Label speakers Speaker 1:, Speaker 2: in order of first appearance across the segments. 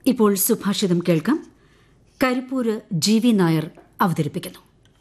Speaker 1: ഇപ്പോൾ സുഭാഷിതം കേൾക്കാം കരിപ്പൂര് ജി വി നായർ അവതരിപ്പിക്കുന്നു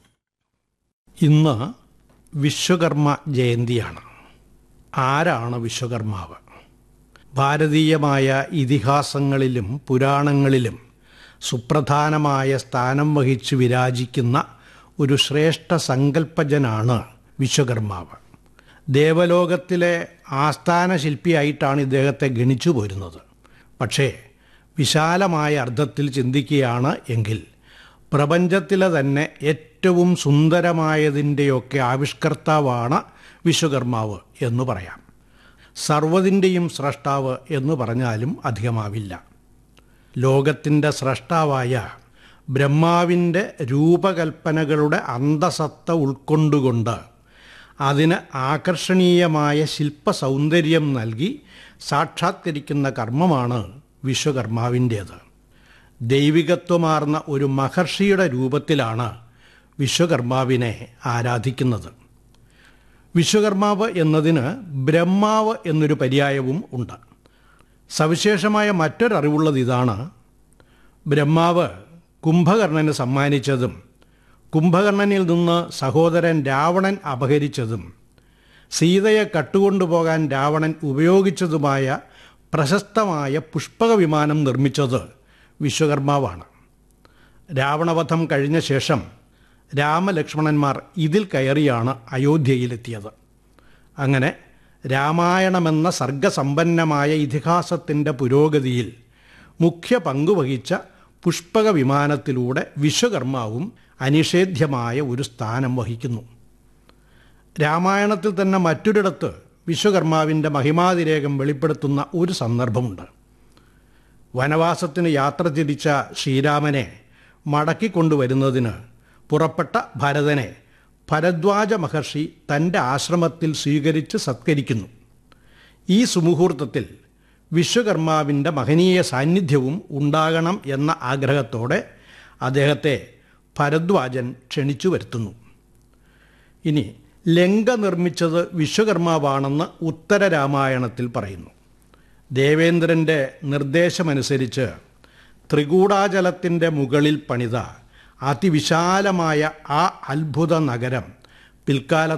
Speaker 2: ഇന്ന് വിശ്വകർമ്മ ജയന്തിയാണ് ആരാണ് വിശ്വകർമാവ് ഭാരതീയമായ ഇതിഹാസങ്ങളിലും പുരാണങ്ങളിലും സുപ്രധാനമായ സ്ഥാനം വഹിച്ച് വിരാജിക്കുന്ന ഒരു ശ്രേഷ്ഠ സങ്കല്പജനാണ് വിശ്വകർമാവ് ദേവലോകത്തിലെ ആസ്ഥാന ശില്പിയായിട്ടാണ് ഇദ്ദേഹത്തെ ഗണിച്ചു പോരുന്നത് പക്ഷേ വിശാലമായ അർത്ഥത്തിൽ ചിന്തിക്കുകയാണ് എങ്കിൽ പ്രപഞ്ചത്തിലെ തന്നെ ഏറ്റവും സുന്ദരമായതിൻ്റെയൊക്കെ ആവിഷ്കർത്താവാണ് വിശ്വകർമാവ് എന്ന് പറയാം സർവ്വതിൻ്റെയും സ്രഷ്ടാവ് എന്ന് പറഞ്ഞാലും അധികമാവില്ല ലോകത്തിൻ്റെ സ്രഷ്ടാവായ ബ്രഹ്മാവിൻ്റെ രൂപകൽപ്പനകളുടെ അന്തസത്ത ഉൾക്കൊണ്ടുകൊണ്ട് അതിന് ആകർഷണീയമായ ശില്പ സൗന്ദര്യം നൽകി സാക്ഷാത്കരിക്കുന്ന കർമ്മമാണ് വിശ്വകർമാവിൻ്റേത് ദൈവികത്വമാർന്ന ഒരു മഹർഷിയുടെ രൂപത്തിലാണ് വിശ്വകർമാവിനെ ആരാധിക്കുന്നത് വിശ്വകർമാവ് എന്നതിന് ബ്രഹ്മാവ് എന്നൊരു പര്യായവും ഉണ്ട് സവിശേഷമായ മറ്റൊരറിവുള്ളത് ഇതാണ് ബ്രഹ്മാവ് കുംഭകർണന് സമ്മാനിച്ചതും കുംഭകർണനിൽ നിന്ന് സഹോദരൻ രാവണൻ അപഹരിച്ചതും സീതയെ കട്ടുകൊണ്ടുപോകാൻ രാവണൻ ഉപയോഗിച്ചതുമായ പ്രശസ്തമായ പുഷ്പക വിമാനം നിർമ്മിച്ചത് വിശ്വകർമാവാണ് രാവണവധം കഴിഞ്ഞ ശേഷം രാമലക്ഷ്മണന്മാർ ഇതിൽ കയറിയാണ് അയോധ്യയിലെത്തിയത് അങ്ങനെ രാമായണമെന്ന സർഗസമ്പന്നമായ ഇതിഹാസത്തിൻ്റെ പുരോഗതിയിൽ മുഖ്യ പങ്കുവഹിച്ച പുഷ്പക വിമാനത്തിലൂടെ വിശ്വകർമാവും അനിഷേധ്യമായ ഒരു സ്ഥാനം വഹിക്കുന്നു രാമായണത്തിൽ തന്നെ മറ്റൊരിടത്ത് വിശ്വകർമാവിൻ്റെ മഹിമാതിരേകം വെളിപ്പെടുത്തുന്ന ഒരു സന്ദർഭമുണ്ട് വനവാസത്തിന് യാത്ര തിരിച്ച ശ്രീരാമനെ മടക്കിക്കൊണ്ടുവരുന്നതിന് പുറപ്പെട്ട ഭരതനെ ഭരദ്വാജ മഹർഷി തൻ്റെ ആശ്രമത്തിൽ സ്വീകരിച്ച് സത്കരിക്കുന്നു ഈ സുമുഹൂർത്തത്തിൽ വിശ്വകർമാവിൻ്റെ മഹനീയ സാന്നിധ്യവും ഉണ്ടാകണം എന്ന ആഗ്രഹത്തോടെ അദ്ദേഹത്തെ ഭരദ്വാജൻ ക്ഷണിച്ചു വരുത്തുന്നു ഇനി ലങ്ക നിർമ്മിച്ചത് വിശ്വകർമാവാണെന്ന് ഉത്തര രാമായണത്തിൽ പറയുന്നു ദേവേന്ദ്രൻ്റെ നിർദ്ദേശമനുസരിച്ച് ത്രികൂടാചലത്തിൻ്റെ മുകളിൽ പണിത അതിവിശാലമായ ആ അത്ഭുത നഗരം പിൽക്കാലത്ത്